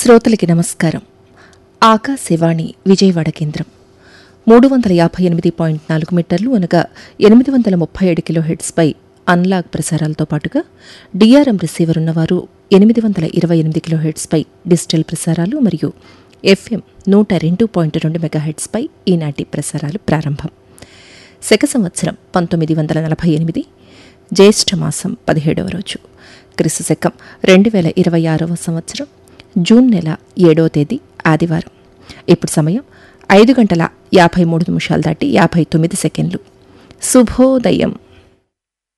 శ్రోతలకి నమస్కారం ఆకాశవాణి విజయవాడ కేంద్రం మూడు వందల యాభై ఎనిమిది పాయింట్ నాలుగు మీటర్లు అనగా ఎనిమిది వందల ముప్పై ఏడు కిలో హెడ్స్పై అన్లాగ్ ప్రసారాలతో పాటుగా డిఆర్ఎం రిసీవర్ ఉన్నవారు ఎనిమిది వందల ఇరవై ఎనిమిది కిలో హెడ్స్పై డిజిటల్ ప్రసారాలు మరియు ఎఫ్ఎం నూట రెండు పాయింట్ రెండు మెగా హెడ్స్పై ఈనాటి ప్రసారాలు ప్రారంభం శక సంవత్సరం పంతొమ్మిది వందల నలభై ఎనిమిది జ్యేష్ఠ మాసం పదిహేడవ రోజు క్రిస్తు శకం రెండు వేల ఇరవై ఆరవ సంవత్సరం జూన్ నెల ఏడవ తేదీ ఆదివారం ఇప్పుడు సమయం ఐదు గంటల యాభై మూడు నిమిషాలు దాటి యాభై తొమ్మిది సెకండ్లు శుభోదయం